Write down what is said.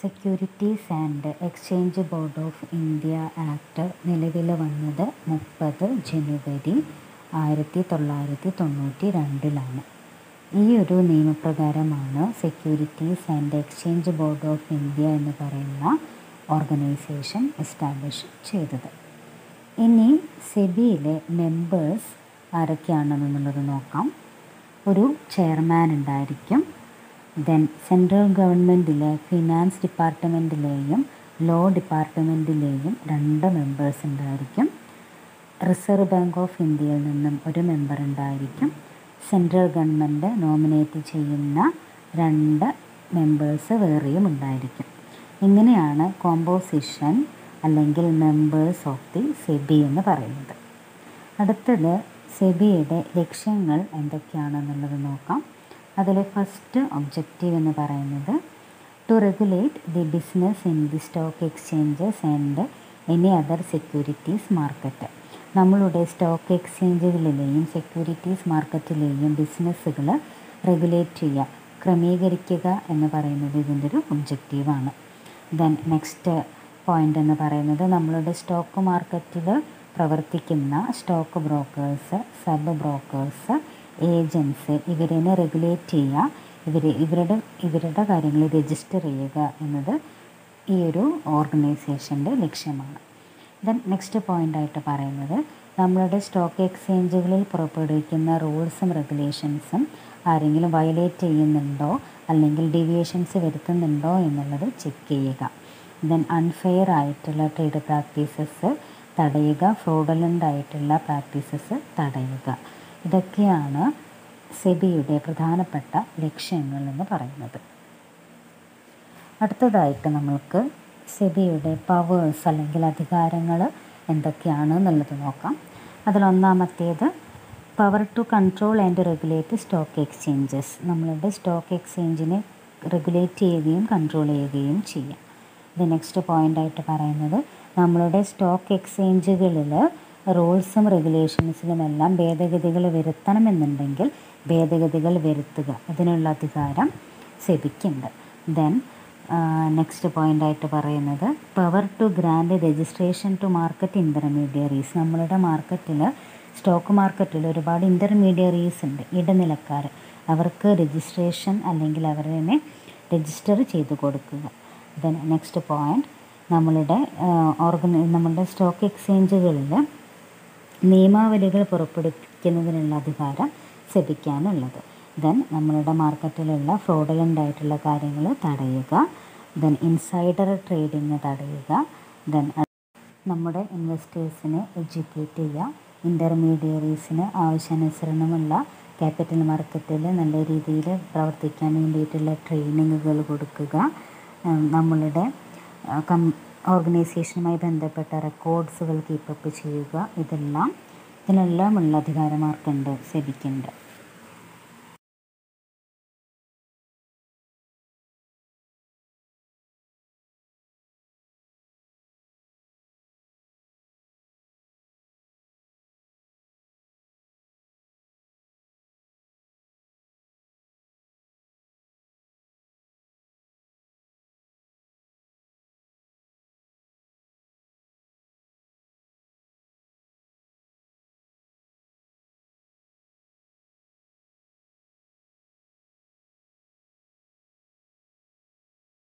securities and exchange board of India act നിലവിൽ വന്നത് മുപ്പത് ജനുവരി ആയിരത്തി തൊള്ളായിരത്തി തൊണ്ണൂറ്റി രണ്ടിലാണ് ഈ ഒരു നിയമപ്രകാരമാണ് securities and exchange board of India എന്ന് പറയുന്ന ഓർഗനൈസേഷൻ എസ്റ്റാബ്ലിഷ് ചെയ്തത് ഇനി സെബിയിലെ മെമ്പേഴ്സ് ആരൊക്കെയാണെന്നുള്ളത് നോക്കാം ഒരു ചെയർമാൻ ഉണ്ടായിരിക്കും ദെൻ സെൻട്രൽ ഗവൺമെൻറ്റിലെ ഫിനാൻസ് ഡിപ്പാർട്ട്മെൻറ്റിലെയും ലോ ഡിപ്പാർട്ട്മെൻറ്റിലെയും രണ്ട് മെമ്പേഴ്സ് ഉണ്ടായിരിക്കും റിസർവ് ബാങ്ക് ഓഫ് ഇന്ത്യയിൽ നിന്നും ഒരു മെമ്പർ ഉണ്ടായിരിക്കും സെൻട്രൽ ഗവൺമെൻറ് നോമിനേറ്റ് ചെയ്യുന്ന രണ്ട് മെമ്പേഴ്സ് വേറെയും ഉണ്ടായിരിക്കും ഇങ്ങനെയാണ് കോമ്പോസിഷൻ അല്ലെങ്കിൽ മെമ്പേഴ്സ് ഓഫ് ദി സെബി എന്ന് പറയുന്നത് അടുത്തത് സെബിയുടെ ലക്ഷ്യങ്ങൾ എന്തൊക്കെയാണെന്നുള്ളത് നോക്കാം അതിൽ ഫസ്റ്റ് ഒബ്ജക്റ്റീവ് എന്ന് പറയുന്നത് to regulate the business in the stock exchanges and any other securities market നമ്മളുടെ സ്റ്റോക്ക് എക്സ്ചേഞ്ചുകളിലെയും സെക്യൂരിറ്റീസ് മാർക്കറ്റിലെയും ബിസിനസ്സുകൾ റെഗുലേറ്റ് ചെയ്യുക ക്രമീകരിക്കുക എന്ന് പറയുന്നത് ഇതിൻ്റെ ഒരു ഒബ്ജക്റ്റീവാണ് ദെൻ നെക്സ്റ്റ് പോയിൻ്റ് എന്ന് പറയുന്നത് നമ്മളുടെ സ്റ്റോക്ക് മാർക്കറ്റിൽ പ്രവർത്തിക്കുന്ന stock brokers sub brokers agents ഇവരെ റെഗുലേറ്റ് ചെയ്യുക ഇവർ ഇവരുടെ ഇവരുടെ കാര്യങ്ങൾ രജിസ്റ്റർ ചെയ്യുക എന്നത് ഈ ഒരു ഓർഗനൈസേഷൻ്റെ ലക്ഷ്യമാണ് ദെൻ നെക്സ്റ്റ് പോയിൻ്റായിട്ട് പറയുന്നത് നമ്മളുടെ സ്റ്റോക്ക് എക്സ്ചേഞ്ചുകളിൽ പുറപ്പെടുവിക്കുന്ന റൂൾസും റെഗുലേഷൻസും ആരെങ്കിലും വയലേറ്റ് ചെയ്യുന്നുണ്ടോ അല്ലെങ്കിൽ ഡീവിയേഷൻസ് വരുത്തുന്നുണ്ടോ എന്നുള്ളത് ചെക്ക് ചെയ്യുക ദെൻ അൺഫെയർ ആയിട്ടുള്ള ട്രേഡ് പ്രാക്ടീസസ് തടയുക ഫ്രോഡലൻ്റ് ആയിട്ടുള്ള പ്രാക്ടീസസ് തടയുക ഇതൊക്കെയാണ് സെബിയുടെ പ്രധാനപ്പെട്ട ലക്ഷ്യങ്ങൾ എന്ന് പറയുന്നത് അടുത്തതായിട്ട് നമ്മൾക്ക് സെബിയുടെ പവേഴ്സ് അല്ലെങ്കിൽ അധികാരങ്ങൾ എന്തൊക്കെയാണ് എന്നുള്ളത് നോക്കാം അതിലൊന്നാമത്തേത് power to control and regulate stock exchanges നമ്മളുടെ സ്റ്റോക്ക് എക്സ്ചേഞ്ചിനെ റെഗുലേറ്റ് ചെയ്യുകയും കൺട്രോൾ ചെയ്യുകയും ചെയ്യാം ഇത് നെക്സ്റ്റ് പോയിൻ്റായിട്ട് പറയുന്നത് നമ്മളുടെ സ്റ്റോക്ക് എക്സ്ചേഞ്ചുകളിൽ റൂൾസും റെഗുലേഷൻസിലുമെല്ലാം ഭേദഗതികൾ വരുത്തണമെന്നുണ്ടെങ്കിൽ ഭേദഗതികൾ വരുത്തുക ഇതിനുള്ള അധികാരം സെബിക്കുണ്ട് ദെൻ നെക്സ്റ്റ് പോയിൻ്റായിട്ട് പറയുന്നത് power to grant registration to market intermediaries നമ്മളുടെ മാർക്കറ്റിൽ സ്റ്റോക്ക് മാർക്കറ്റിൽ ഒരുപാട് ഇൻ്റർമീഡിയറീസ് ഉണ്ട് ഇടനിലക്കാർ അവർക്ക് രജിസ്ട്രേഷൻ അല്ലെങ്കിൽ അവരെ രജിസ്റ്റർ ചെയ്ത് കൊടുക്കുക ദെൻ നെക്സ്റ്റ് പോയിൻ്റ് നമ്മളുടെ ഓർഗന നമ്മളുടെ സ്റ്റോക്ക് എക്സ്ചേഞ്ചുകളിൽ നിയമാവലികൾ പുറപ്പെടുവിക്കുന്നതിനുള്ള അധികാരം സെബിക്കാനുള്ളത് ദെൻ നമ്മളുടെ മാർക്കറ്റിലുള്ള ഫ്രോഡലൻ്റ് ആയിട്ടുള്ള കാര്യങ്ങൾ തടയുക ദെൻ ഇൻസൈഡർ ട്രേഡിങ് തടയുക ദെൻ നമ്മുടെ ഇൻവെസ്റ്റേഴ്സിനെ എഡ്യൂക്കേറ്റ് ചെയ്യുക ഇൻ്റർമീഡിയറീസിന് ആവശ്യാനുസരണമുള്ള ക്യാപിറ്റൽ മാർക്കറ്റിൽ നല്ല രീതിയിൽ പ്രവർത്തിക്കാൻ വേണ്ടിയിട്ടുള്ള ട്രെയിനിങ്ങുകൾ കൊടുക്കുക നമ്മളുടെ കം ഓർഗനൈസേഷനുമായി ബന്ധപ്പെട്ട റെക്കോർഡ്സുകൾ കീപ്പപ്പ് ചെയ്യുക ഇതെല്ലാം ഇതിനെല്ലാമുള്ള അധികാരമാർക്കുണ്ട് സെബിക്കുണ്ട്